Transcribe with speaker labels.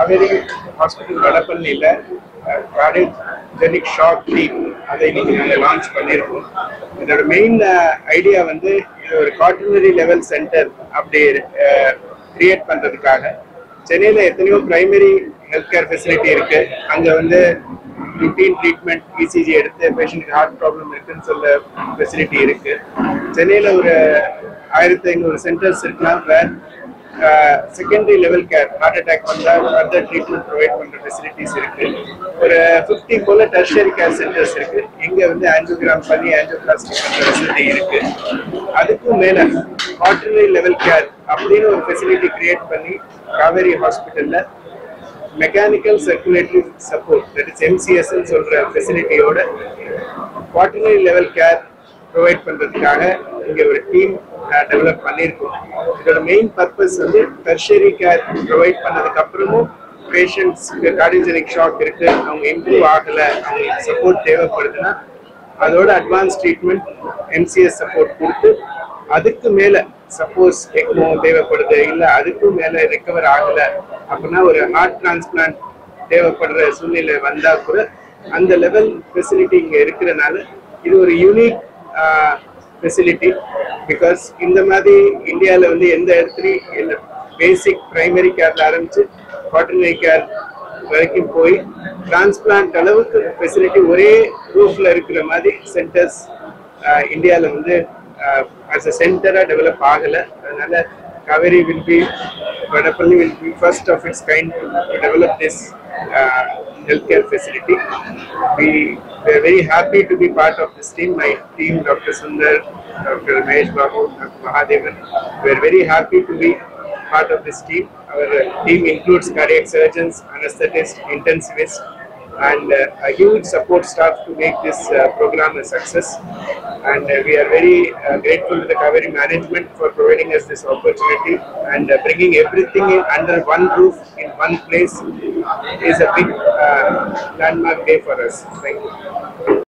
Speaker 1: Kaveri hospital வடபழனியில் cardiogenic shock team அதை இன்னைக்கு நாங்கள் லான்ச் பண்ணியிருக்கோம் இதோட மெயின் ஐடியா வந்து இது ஒரு கார்டினரி லெவல் சென்டர் அப்படி கிரியேட் பண்ணுறதுக்காக சென்னையில் எத்தனையோ பிரைமரி ஹெல்த் கேர் ஃபெசிலிட்டி இருக்கு அங்கே வந்து ருட்டீன் ட்ரீட்மெண்ட் இசிஜி எடுத்து பேஷண்ட்டுக்கு ஹார்ட் ப்ராப்ளம் இருக்குன்னு சொல்ல ஃபெசிலிட்டி இருக்கு சென்னையில் ஒரு ஆயிரத்தி ஐநூறு சென்டர்ஸ் இருக்கலாம் where secondary level care heart attack வந்தா ஃபர்தர் ட்ரீட்மெண்ட் ப்ரொவைட் பண்ற ஃபெசிலிட்டிஸ் இருக்கு ஒரு ஃபிஃப்டி போல டெர்ஷரி கேர் சென்டர்ஸ் இருக்கு இங்க வந்து ஆன்ஜியோகிராம் பண்ணி ஆன்ஜியோபிளாஸ்டி பண்ற ஃபெசிலிட்டி இருக்கு அதுக்கும் மேல ஆர்டினரி லெவல் கேர் அப்படின்னு ஒரு ஃபெசிலிட்டி கிரியேட் பண்ணி காவேரி ஹாஸ்பிட்டல்ல mechanical circulatory support that is MCS சொல்ற ஃபெசிலிட்டியோட குவார்டினரி லெவல் கேர் ப்ரொவைட் பண்றதுக்காக இங்க ஒரு டீம் டெவலப் பண்ணியிருக்கோம் இதோட மெயின் பர்பஸ் வந்து டெர்ஷரி கேர் ப்ரொவைட் பண்ணதுக்கு அப்புறமும் பேஷண்ட்ஸ்க்கு கார்டியோஜெனிக் ஷாக் இருக்கு அவங்க இம்ப்ரூவ் ஆகல அவங்களுக்கு சப்போர்ட் தேவைப்படுதுன்னா அதோட அட்வான்ஸ் ட்ரீட்மெண்ட் எம்சிஎஸ் சப்போர்ட் கொடுத்து அதுக்கு மேல சப்போஸ் எக்மோ தேவைப்படுது இல்ல அதுக்கும் மேல ரெக்கவர் ஆகல அப்படின்னா ஒரு ஹார்ட் டிரான்ஸ்பிளான்ட் தேவைப்படுற சூழ்நிலை வந்தா கூட அந்த லெவல் ஃபெசிலிட்டி இங்க இருக்கிறனால இது ஒரு யூனிக் ஃபெசிலிட்டி பிகாஸ் இந்த மாதிரி இந்தியாவில் வந்து எந்த இடத்துலையும் பேசிக் பிரைமரி கேர்ல ஆரம்பிச்சு குவாட்டர்னரி கேர் வரைக்கும் போய் டிரான்ஸ்பிளான்ட் அளவுக்கு ஃபெசிலிட்டி ஒரே ரூஃப்ல இருக்கிற மாதிரி சென்டர்ஸ் இந்தியாவில் வந்து ஆஸ் அ சென்டராக டெவலப் ஆகலை அதனால Kauvery will be Vadapalani will be first of its kind to develop this healthcare facility. We were very happy to be part of this team. My team, Dr. Sundar, Dr. Mahesh Babu, Dr. Mahadevan, we are very happy to be part of this team. Our uh, team includes cardiac surgeons, anesthetists, intensivists, and uh, a huge support staff to make this uh, program a success. And uh, we are very uh, grateful to the Kaveri management for providing us this opportunity and uh, bringing everything in under one roof in one place is a big uh, landmark day for us. Thank you.